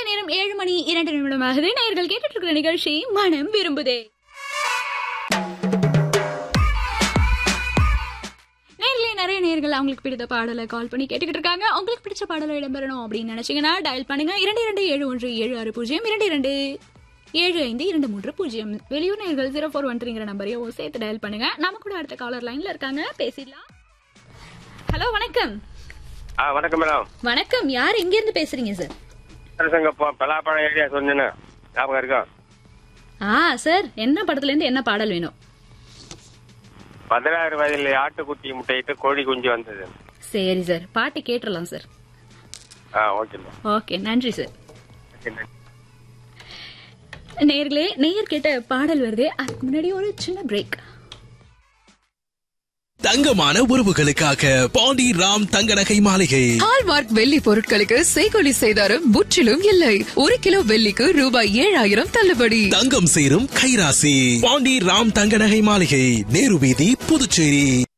நேரம் ஏழு மணி இரண்டு நிமிடமாகுது நேயர்கள் கேட்டுட்டு இருக்கிற நிகழ்ச்சி மனம் விரும்புதே நேர்களே நிறைய நேர்கள் அவங்களுக்கு பிடித்த பாடலை கால் பண்ணி கேட்டுக்கிட்டு இருக்காங்க உங்களுக்கு பிடிச்ச பாடலை இடம்பெறணும் அப்படின்னு நினைச்சீங்கன்னா டயல் பண்ணுங்க இரண்டு இரண்டு ஏழு ஒன்று ஏழு ஆறு பூஜ்ஜியம் இரண்டு இரண்டு ஏழு ஐந்து இரண்டு மூன்று பூஜ்ஜியம் வெளியூர் நேர்கள் ஜீரோ ஃபோர் ஒன்றிங்கிற நம்பரையும் சேர்த்து டயல் பண்ணுங்க நம்ம கூட அடுத்த காலர் லைன்ல இருக்காங்க பேசிடலாம் ஹலோ வணக்கம் ஆ வணக்கம் மேடம் வணக்கம் யார் எங்க இருந்து பேசுறீங்க சார் அரசங்க பலாப்பழம் ஏரியா சொன்னேன்னு ஞாபகம் இருக்கா ஆ சார் என்ன படத்துல இருந்து என்ன பாடல் வேணும் பதினாறு வயதில் ஆட்டுக்குட்டி முட்டையிட்டு கோழி குஞ்சு வந்தது சரி சார் பாட்டு கேட்டுடலாம் சார் ஆ ஓகே மேம் ஓகே நன்றி சார் ஓகே நன்றி. நேர்களே நேயர் கேட்ட பாடல் வருது அதுக்கு முன்னாடி ஒரு சின்ன பிரேக் தங்கமான உறவுகளுக்காக பாண்டி ராம் தங்க நகை மாளிகை ஹால்மார்க் வெள்ளி பொருட்களுக்கு செய்கொலி செய்தாரும் முற்றிலும் இல்லை ஒரு கிலோ வெள்ளிக்கு ரூபாய் ஏழாயிரம் தள்ளுபடி தங்கம் சேரும் கைராசி பாண்டி ராம் தங்க நகை மாளிகை நேரு வீதி புதுச்சேரி